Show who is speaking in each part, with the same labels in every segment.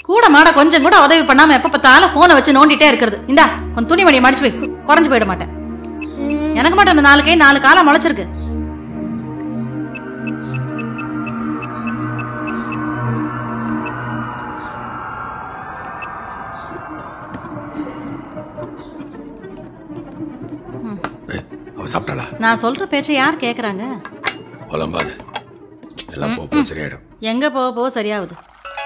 Speaker 1: கூட மாட கொஞ்சம் கூட உதவி பண்ணாம எப்ப பார்த்தாலும் போனை வச்சு நோண்டிட்டே இருக்கிறது இந்தா கொஞ்சம் துணிமணியை மடிச்சு வை குறைஞ்சு போயிட மாட்டேன் எனக்கு மட்டும் அந்த நாலு கை நாலு காலம் முளைச்சிருக்கு
Speaker 2: ஏய், அவ சாப்பிட்டாளா
Speaker 1: நான் சொல்ற பேச்சை யார் கேக்குறாங்க
Speaker 2: புலம்பாது எல்லாம் போக போக சரியாயிடும்
Speaker 1: எங்க போக போக சரியாகுது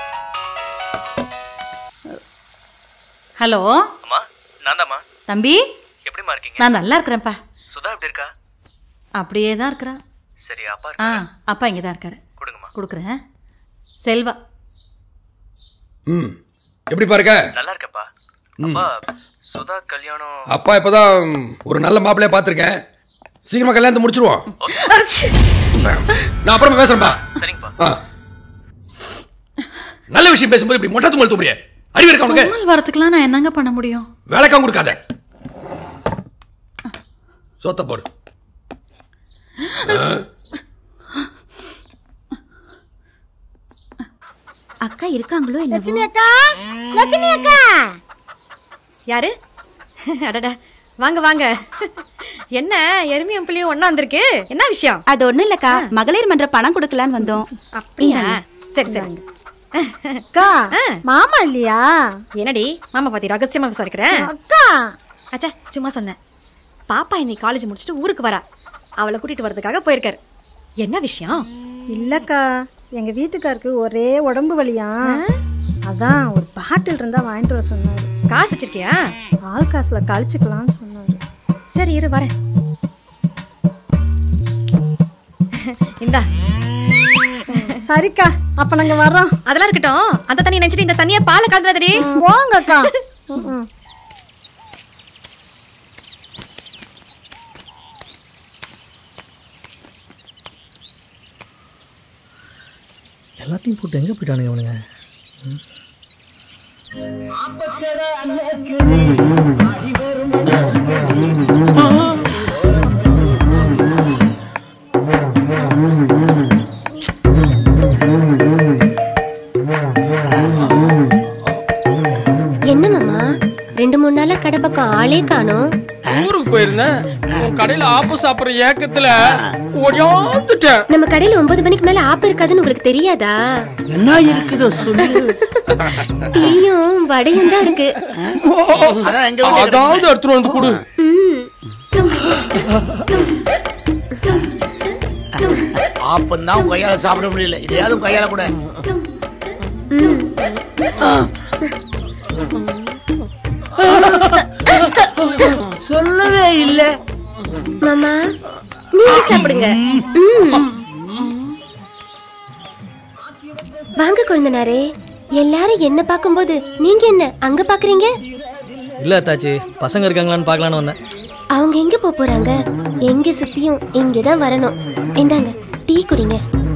Speaker 1: ஹலோ
Speaker 3: அம்மா நான்
Speaker 1: தம்பி
Speaker 3: எப்படிம்மா இருக்கீங்க
Speaker 1: நான் நல்லா இருக்கிறேன்ப்பா
Speaker 3: சுதா எப்படி இருக்கா
Speaker 1: அப்படியே தான் இருக்கிறா
Speaker 3: சரி அப்பா
Speaker 1: ஆ அப்பா இங்கே தான் இருக்காரு
Speaker 3: கொடுங்கம்மா
Speaker 1: கொடுக்குறேன் செல்வா
Speaker 2: ம் எப்படி பாருக்க
Speaker 3: நல்லா இருக்கேன்ப்பா அப்பா சுதா கல்யாணம்
Speaker 2: அப்பா இப்பதான் ஒரு நல்ல மாப்பிள்ளைய பார்த்துருக்கேன் சீக்கிரமா கல்யாணத்தை முடிச்சிருவோம் நான் அப்புறமா பேசுறேன்பா
Speaker 3: சரிங்கப்பா
Speaker 2: ஆ. நல்ல விஷயம் பேசும்போது இப்படி மொட்டை தும்மல் தும்புறிய அறிவு இருக்கா உனக்கு
Speaker 1: தும்மல் வரத்துக்குலாம் நான் என்னங்க பண்ண முடியும்
Speaker 2: வேலைக்காக கொடுக்காத சோத்த போடு
Speaker 4: அக்கா இருக்காங்களோ என்ன
Speaker 5: லட்சுமி அக்கா லட்சுமி அக்கா யாரு அடடா வாங்க வாங்க என்ன எருமியும் பிள்ளையும் ஒண்ணா வந்திருக்கு என்ன விஷயம்
Speaker 4: அது ஒண்ணும் இல்லக்கா மகளிர் மன்ற பணம் கொடுக்கலான்னு வந்தோம்
Speaker 5: அப்படியா சரி சரி
Speaker 6: அக்கா மாமா இல்லையா
Speaker 5: என்னடி மாமா பாத்தி ரகசியமா விசாரிக்கிறேன்
Speaker 6: அக்கா
Speaker 5: அச்சா சும்மா சொன்னேன் பாப்பா இன்னைக்கு காலேஜ் முடிச்சுட்டு ஊருக்கு வரா அவளை கூட்டிட்டு வரதுக்காக போயிருக்காரு என்ன விஷயம்
Speaker 6: இல்லக்கா எங்க வீட்டுக்காருக்கு ஒரே உடம்பு வலியா அதான் ஒரு பாட்டில் இருந்தா வாங்கிட்டு வர சொன்னாரு
Speaker 5: காசு வச்சிருக்கியா
Speaker 6: ஆள் காசுல கழிச்சுக்கலாம்னு சொன்னாரு
Speaker 5: சரி இரு வரேன் இந்தா
Speaker 6: சரிக்கா அப்ப நாங்க வர்றோம்
Speaker 5: அதெல்லாம் இருக்கட்டும் அந்த தண்ணி நினைச்சிட்டு இந்த தண்ணியை பாலை கலந்துடாதடி
Speaker 6: போங்க அக்கா ம், ம்.
Speaker 7: எல்லாத்தையும் போட்டு எங்கே போயிட்டானுங்க அவனுங்க ம்.
Speaker 8: என்ன மாமா ரெண்டு மூணு நாளா கடை பக்கம் ஆளே காணோம்
Speaker 9: ஊருக்கு போயிருந்தேன் உன் கடையில ஆப்பு சாப்பிடுற ஏக்கத்துல ஓடியாந்துட்டேன்
Speaker 8: நம்ம கடையில ஒன்பது மணிக்கு மேல ஆப்பு இருக்காதுன்னு உங்களுக்கு தெரியாதா
Speaker 10: என்ன இருக்குதோ சொல்லு
Speaker 8: டீயும் வடையும் தான் இருக்கு
Speaker 10: அதான் எங்க வீட்டுல
Speaker 9: அதாவது எடுத்துட்டு வந்து கொடு
Speaker 10: ஆப்பந்தான் கையால சாப்பிட முடியல இதையாவது கையால கூட சொல்லவே இல்ல
Speaker 8: மாமா நீங்க சாப்பிடுங்க ம். வாங்க குழந்தனாரே எல்லாரும் என்ன பார்க்கும்போது நீங்க என்ன அங்க பாக்குறீங்க
Speaker 7: இல்ல தாச்சி பசங்க இருக்காங்களான்னு பார்க்கலான்னு வந்தேன்
Speaker 8: அவங்க எங்க போக போறாங்க எங்க சுத்தியும் இங்க தான் வரணும் இந்தாங்க டீ குடிங்க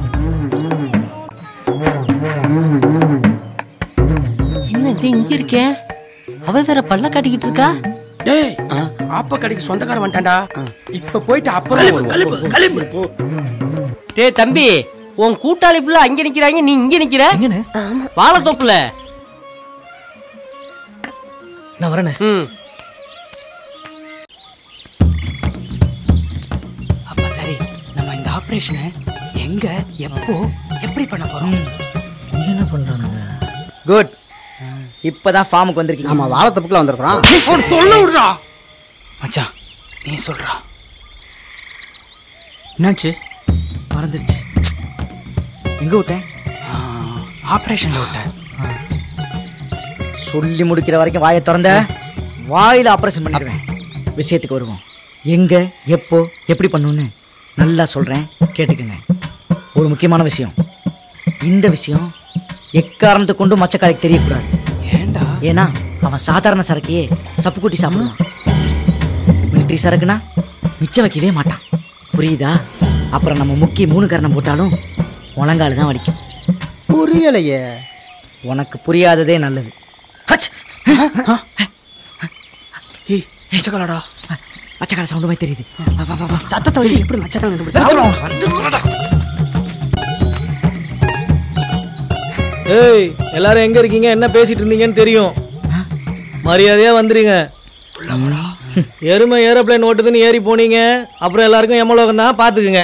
Speaker 11: என்னது இங்க இருக்க அவ வேற பல்ல காட்டிக்கிட்டு இருக்கா
Speaker 9: டேய் ஆப்ப கடைக்கு சொந்தக்காரன் வந்துட்டான்டா இப்ப போயிட்டு அப்புறம் வருவோம்.
Speaker 11: டேய் தம்பி உன் கூட்டாளி புள்ள அங்க நிக்கிறாங்க நீ இங்க நிக்கிற வாழைத்தோப்புல
Speaker 7: நான் வரேனே
Speaker 11: ம்
Speaker 12: அப்ப சரி நம்ம இந்த ஆபரேஷனை எங்க எப்போ எப்படி பண்ண போறோம்
Speaker 7: என்ன பண்றானுங்க
Speaker 13: குட் இப்பதான் ஃபார்முக்கு வந்திருக்கீங்க
Speaker 10: நம்ம வாழத்தப்புக்குள்ள வந்திருக்கிறோம்
Speaker 9: அவன் சொல்ல விடுறா
Speaker 12: மச்சான் நீ சொல்றா என்னாச்சு
Speaker 13: மறந்துடுச்சு எங்க விட்டேன்
Speaker 12: ஆபரேஷன்ல விட்டேன்
Speaker 13: சொல்லி முடிக்கிற வரைக்கும் வாயை திறந்த வாயில ஆபரேஷன் பண்ணிடுவேன் விஷயத்துக்கு வருவோம் எங்க எப்போ எப்படி பண்ணணும்னு நல்லா சொல்றேன் கேட்டுக்கங்க ஒரு முக்கியமான விஷயம் இந்த விஷயம் எக்காரணத்தை கொண்டு மச்சக்காரைக்கு தெரியக்கூடாது
Speaker 12: ஏன்டா
Speaker 13: ஏன்னா அவன் சாதாரண சரக்கையே சப்பு கூட்டி சாப்பிடுவான் மிலிட்ரி சரக்குனா மிச்சம் வைக்கவே மாட்டான் புரியுதா அப்புறம் நம்ம முக்கிய மூணு கரணம் போட்டாலும் முழங்கால் தான் வலிக்கும்
Speaker 10: புரியலையே
Speaker 13: உனக்கு புரியாததே நல்லது
Speaker 12: மச்சக்காலடா
Speaker 13: மச்சக்கால சவுண்டு மாதிரி தெரியுது வா, வா, வா, வா.
Speaker 10: சத்தத்தை வச்சு எப்படி மச்சக்கால
Speaker 7: ஏய் எல்லாரும் எங்க இருக்கீங்க என்ன பேசிட்டு இருந்தீங்கன்னு தெரியும் மரியாதையா வந்துருங்க எருமை ஏரோப்ளேன் ஓட்டுதுன்னு ஏறி போனீங்க அப்புறம் எல்லாருக்கும் எமலோகம் தான் பாத்துக்குங்க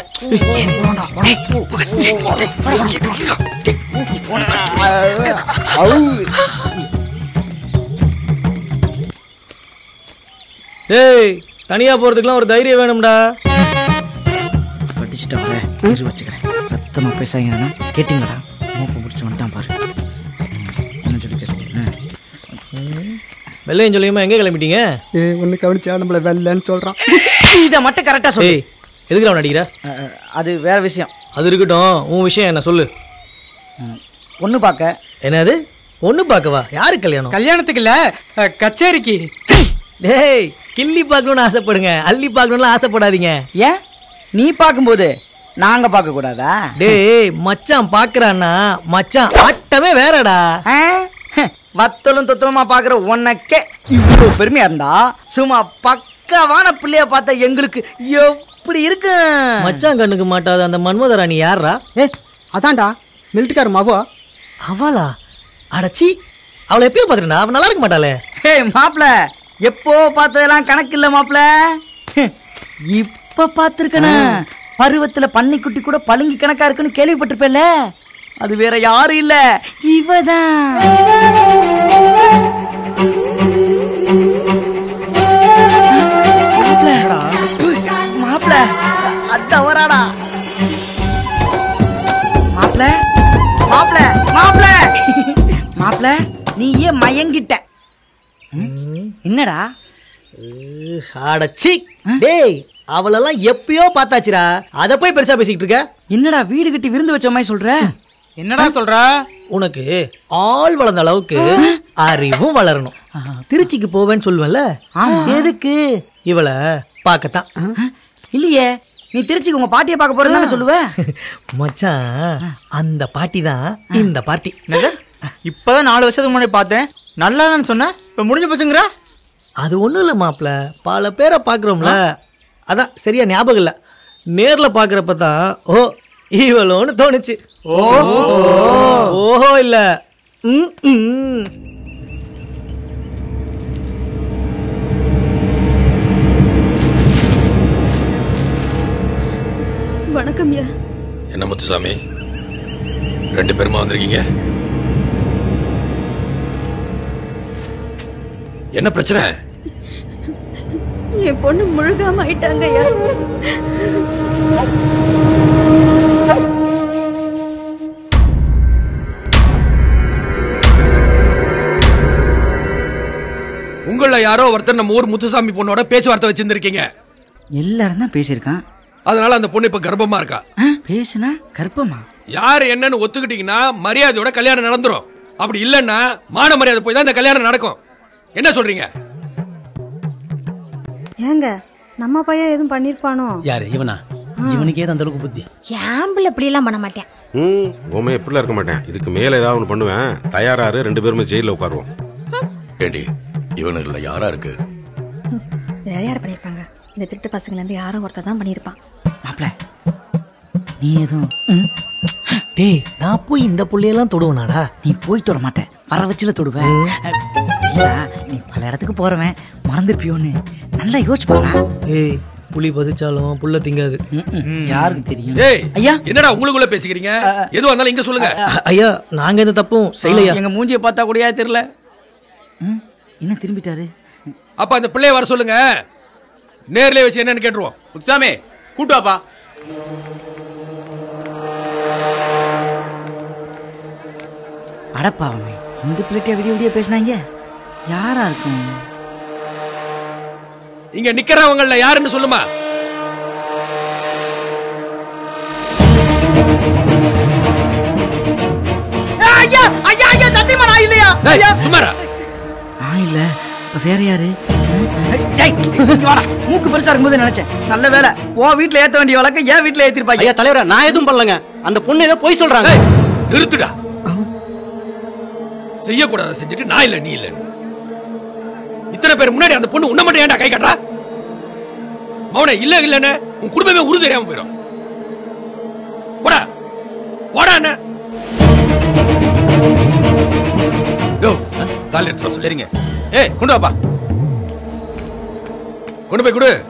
Speaker 7: டேய் தனியா போறதுக்குலாம் ஒரு தைரியம் வேணும்டா
Speaker 13: படிச்சுட்டாங்க இரு வச்சுக்கிறேன் சத்தமா பேசாங்கன்னா கேட்டிங்களா மூப்பை முடிச்சு வந்துட்டான் பாரு என்ன சொல்லி கேட்டீங்க
Speaker 7: வெள்ளையும் சொல்லியுமா எங்க கிளம்பிட்டீங்க
Speaker 14: ஏ ஒன்று கவனிச்சா நம்மள வெள்ளன்னு சொல்கிறான்
Speaker 13: இதை மட்டும் கரெக்டாக சொல்லு
Speaker 7: ஏய் எதுக்கு அவன் நடிக்கிற
Speaker 13: அது வேற விஷயம்
Speaker 7: அது இருக்கட்டும் உன் விஷயம் என்ன சொல்லு
Speaker 13: ஒன்று பார்க்க
Speaker 7: என்னது ஒண்ணு பார்க்கவா யாரு கல்யாணம்
Speaker 12: கல்யாணத்துக்கு இல்ல அஹ், கச்சேரிக்கு
Speaker 7: டேய் கிள்ளி பார்க்கணும்னு ஆசைப்படுங்க அள்ளி பார்க்கணும்னு ஆசைப்படாதீங்க
Speaker 13: ஏன் நீ பார்க்கும்போது நாங்க பார்க்க கூடாதா
Speaker 7: டேய் மச்சான் பாக்குறான்னா மச்சான் ஆட்டமே வேறடா
Speaker 13: வத்தலும் தொத்தலுமா பாக்குற உனக்கே இவ்வளவு பெருமையா இருந்தா சும்மா பக்கவான பிள்ளைய பார்த்த எங்களுக்கு எப்படி இருக்கு
Speaker 7: மச்சான் கண்ணுக்கு மாட்டாத அந்த மன்மதராணி யாரா
Speaker 14: ஏ அதான்டா மிலிட்டரிக்கார மாவோ
Speaker 7: அவளா அடச்சி அவளை எப்பயும் பாத்துட்டா அவ நல்லா இருக்க மாட்டாளே
Speaker 13: ஹே மாப்ள எப்போ பார்த்ததெல்லாம் கணக்கு இல்ல மாப்ள இப்ப பார்த்திருக்கன பருவத்துல பன்னிக்குட்டி கூட பழுங்கி கணக்கா இருக்குன்னு கேள்விப்பட்டிருப்பேல அது வேற யாரும் இல்ல இவதான் மாப்ள அத்த வராடா மாப்ள மாப்ள மாப்ள மாப்ள நீ ஏன் மயங்கிட்ட ம்? என்னடா
Speaker 7: அடச்சி டேய் அவளெல்லாம் எப்பயோ பார்த்தாச்சுடா அத போய் பெருசா பேசிக்கிட்டு இருக்க
Speaker 13: என்னடா வீடு கட்டி விருந்து வச்ச மாதிரி சொல்ற
Speaker 12: என்னடா சொல்ற
Speaker 7: உனக்கு ஆள் வளர்ந்த அளவுக்கு அறிவும் வளரணும் திருச்சிக்கு போவேன்னு சொல்லுவேன்ல எதுக்கு இவளை பார்க்கத்தான்
Speaker 13: இல்லையே நீ திருச்சிக்கு உங்க பாட்டியை பார்க்க போறேன்னு சொல்லுவ
Speaker 7: மச்சான் அந்த பாட்டி தான் இந்த பார்ட்டி
Speaker 15: இப்பதான் நாலு வருஷத்துக்கு முன்னாடி பார்த்தேன் நல்லா தான் சொன்னேன் இப்ப முடிஞ்சு போச்சுங்கிற
Speaker 7: அது ஒண்ணும் இல்ல மாப்ள பல பேரை பாக்குறோம்ல அதான் சரியா ஞாபகம் இல்ல நேர்ல பாக்குறப்ப தான் ஓ ஈவலோன்னு தோணுச்சு ஓ ஓஹோ இல்ல ம், ம்.
Speaker 16: வணக்கம் யா
Speaker 2: என்ன முத்துசாமி ரெண்டு பேருமா வந்திருக்கீங்க என்ன பிரச்சனை
Speaker 16: என் பொண்ணு முழுகாம ஆயிட்டாங்க யா
Speaker 2: உங்கள யாரோ ஒருத்தர் நம்ம ஊர் முத்துசாமி பொண்ணோட பேச்சுவார்த்தை வச்சிருந்திருக்கீங்க
Speaker 13: எல்லாரும் தான் பேசியிருக்கான்
Speaker 2: அதனால அந்த பொண்ணு இப்ப கர்ப்பமா இருக்கா
Speaker 13: பேசுனா கற்பமா
Speaker 2: யாரு என்னன்னு ஒத்துக்கிட்டீங்கன்னா மரியாதையோட கல்யாணம் நடந்துரும் அப்படி இல்லைன்னா மான மரியாதை போய் தான் இந்த கல்யாணம் நடக்கும் என்ன சொல்றீங்க
Speaker 6: ஏங்க நம்ம பையன் எதுவும் பண்ணிருப்பானோ
Speaker 17: யாரு இவனா இவனுக்கே அந்த அளவுக்கு புத்தி
Speaker 5: ஆம்பிள் அப்படி எல்லாம் பண்ண மாட்டேன்
Speaker 18: ம் உண்மை எப்படிலாம் இருக்க மாட்டேன் இதுக்கு மேல ஏதாவது ஒன்று பண்ணுவேன் தயாராரு ரெண்டு பேருமே ஜெயிலில் உட்காருவோம்
Speaker 2: ஏண்டி இவனுக்குள்ள யாரா இருக்கு
Speaker 5: வேற யார் பண்ணிருப்பாங்க இந்த திருட்டு பசங்கள்ல இருந்து யாரோ ஒருத்தர் தான் பண்ணிருப்பான்
Speaker 13: மாப்ள நீ எதுவும்
Speaker 7: டேய் நான் போய் இந்த புள்ளையெல்லாம் தொடுவனாடா
Speaker 13: நீ போய் தொட மாட்டேன் வர வச்சுல தொடுவேன் இல்ல, நீ பல இடத்துக்கு போறவன் மறந்துருப்பியோன்னு நல்லா யோசிச்சு பாருடா
Speaker 7: ஏய் புலி பசிச்சாலும் புல்ல திங்காது
Speaker 13: யாருக்கு தெரியும்
Speaker 2: ஏய் ஐயா என்னடா உங்களுக்குள்ள பேசிக்கிறீங்க எதுவா இருந்தாலும் இங்க சொல்லுங்க
Speaker 7: அ- ஐயா நாங்க எந்த தப்பும் செய்யலையா
Speaker 13: எங்க மூஞ்சிய பார்த்தா கூடயா தெரியல ம், என்ன திரும்பிட்டாரு
Speaker 2: அப்ப அந்த பிள்ளைய வர சொல்லுங்க நேர்லயே வச்சு என்னன்னு கேட்டுருவோம்
Speaker 15: முத்துசாமி கூட்டு வாப்பா
Speaker 13: அடப்பாவமே இந்த பிள்ளைகிட்ட விடிய விடிய பேசினாங்க யாரா இருக்கும்
Speaker 2: இங்க நிக்கிறவங்கள யாருன்னு சொல்லுமா
Speaker 13: ஐயா ஐயா ஐயா சத்தியமா நான் இல்லையா
Speaker 2: ஐயா சுமாரா
Speaker 13: நான் இல்ல இப்ப வேற யாரு டேய், இங்க வாடா. மூக்கு பெருசா இருக்கும்போது நினைச்சேன் நல்ல வேலை உன் வீட்ல ஏத்த வேண்டிய வழக்கம் ஏன் வீட்ல ஏத்திருப்பாங்க
Speaker 17: ஐயா தலைவரா நான் எதுவும் பண்ணலங்க அந்த பொண்ணு ஏதோ போய் சொல்றாங்க
Speaker 2: நிறுத்துடா செய்யக்கூடாத செஞ்சுட்டு நான் இல்ல நீ இல்ல இத்தனை பேர் முன்னாடி அந்த பொண்ணு உன்ன மட்டும் ஏன்டா கை கட்டுறா மௌன இல்ல இல்லன்னு உன் குடும்பமே உரு தெரியாம போயிடும் போடா போடா என்ன தாலி எடுத்து வர சொல்லு.
Speaker 17: சரிங்க ஏய் கொண்டு வாப்பா
Speaker 2: கொண்டு போய் கொடு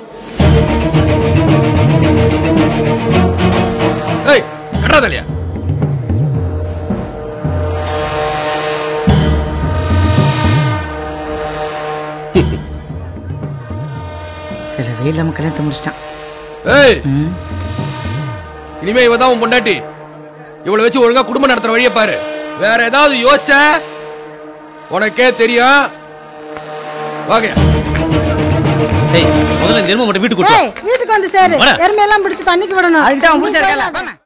Speaker 2: ஏய் கட்டுறா தாலியா
Speaker 13: சில வெயில் இல்லாம கல்யாணத்தை முடிச்சிட்டான்
Speaker 2: ஏய் இனிமே இவ தான் உன் பொண்டாட்டி இவளை வச்சு ஒழுங்கா குடும்பம் நடத்துற வழியை பாரு வேற ஏதாவது யோசிச்ச உனக்கே தெரியும் வாங்க
Speaker 17: ஏய் முதல்ல இந்த எருமை மட்டும் வீட்டுக்கு கூட்டு வா.
Speaker 6: ஏய் வீட்டுக்கு வந்து சேரு
Speaker 17: வாடா.
Speaker 6: எருமையெல்லாம் பிடிச்சு தண்ணிக்கு விடணும்
Speaker 13: அதுக்கு தான் உன் புருஷன்
Speaker 6: நீ
Speaker 13: இருக்கல
Speaker 6: போயிடாத.